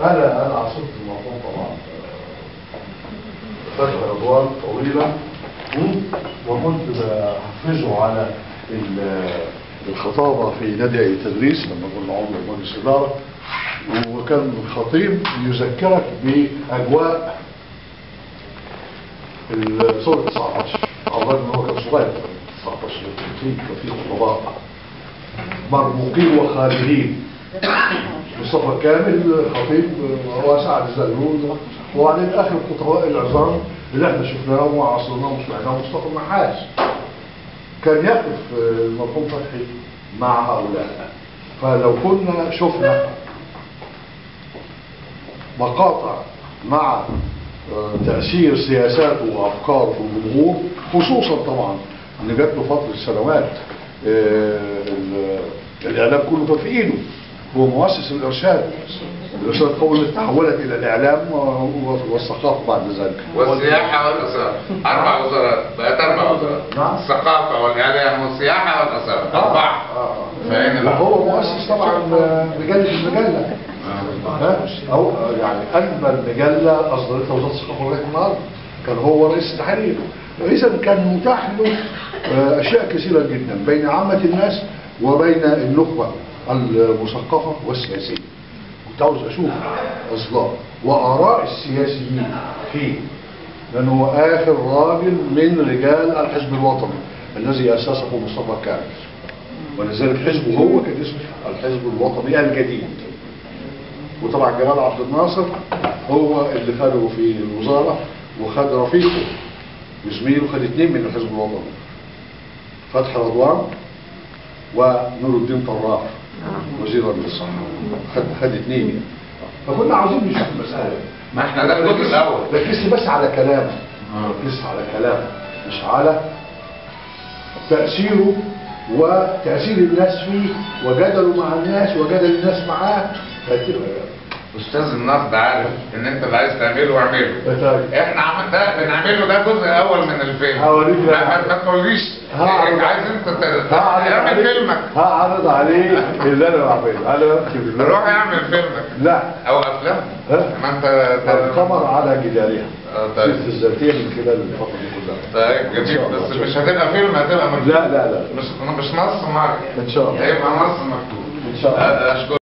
انا انا عاصرت الموضوع طبعا فتره ادوار طويله مم. وكنت بحفزه على ال- الخطابه في نادي التدريس لما كنا عضو مجلس اداره وكان الخطيب يذكرك باجواء الثوره 19 على الرغم ان هو كان صغير 19 في كان في خطباء مرموقين وخارجين مصطفى كامل خطيب وسعد الزغلول وبعدين اخر الخطباء العظام اللي احنا شفناهم وعاصرناهم وسمعناهم مصطفى النحاس كان يقف المرحوم فتحي مع هؤلاء فلو كنا شفنا مقاطع مع آه، تأثير سياساته وأفكاره في الجمهور خصوصا طبعا إن جات له فترة سنوات آه، ال- الإعلام كله كان في إيده هو مؤسس الإرشاد الإرشاد القومي اللي تحولت إلى الإعلام و- والثقافة بعد ذلك والسياحة والآثار أربع وزارات بقت أربع وزارات نعم. الثقافة والإعلام والسياحة والآثار أربعة فاهم بقى؟ وهو مؤسس طبعا آه، مجلة المجلة ها؟ أو يعني أجمل مجلة أصدرتها وزارة الثقافة لغاية النهاردة كان هو رئيس التحرير إذا كان متاح له آه، أشياء كثيرة جدا بين عامة الناس وبين النخبة المثقفة والسياسية كنت عاوز أشوف أصدار وآراء السياسيين فيه لأنه هو آخر راجل من رجال الحزب الوطني الذي أسسه مصطفى كامل ولذلك حزبه هو كان اسمه الحزب الوطني الجديد وطبعا جمال عبد الناصر هو اللي خده في الوزارة وخد رفيقه وزميله خد اتنين من الحزب الوطني فتحي رضوان ونور الدين طراف وزير للصحة خد خد اتنين يعني فكنا عاوزين نشوف المسألة ما احنا ده الجزء الأول ركزت بس على كلامه ركزت على كلامه مش على تأثيره وتأثير الناس فيه وجدله مع الناس وجدل الناس معاه فت- أستاذ النقد عارف إن أنت اللي عايز تعمله واعمله فتاك. احنا عمل ده بنعمله ده جزء اول من الفيلم هوريك ما, بقى. ما, ما تقوليش هعرض- إنك عايز انت ت- هعرض اعمل عليه فيلمك هعرض عليه اللي انا بعمله انا بكتب اللي- روح اعمل فيلمك لا او افلام ها؟ ما انت القمر على جدارها آه، طيب. سيرة الذاتية من خلال الفترة دي كلها طيب إن جميل شاء الله. بس مش هتبقى فيلم هتبقى مكتوب لا لا لا مش مش نص مرئي إن شاء الله. هيبقى نص مكتوب إن شاء الله. أشكر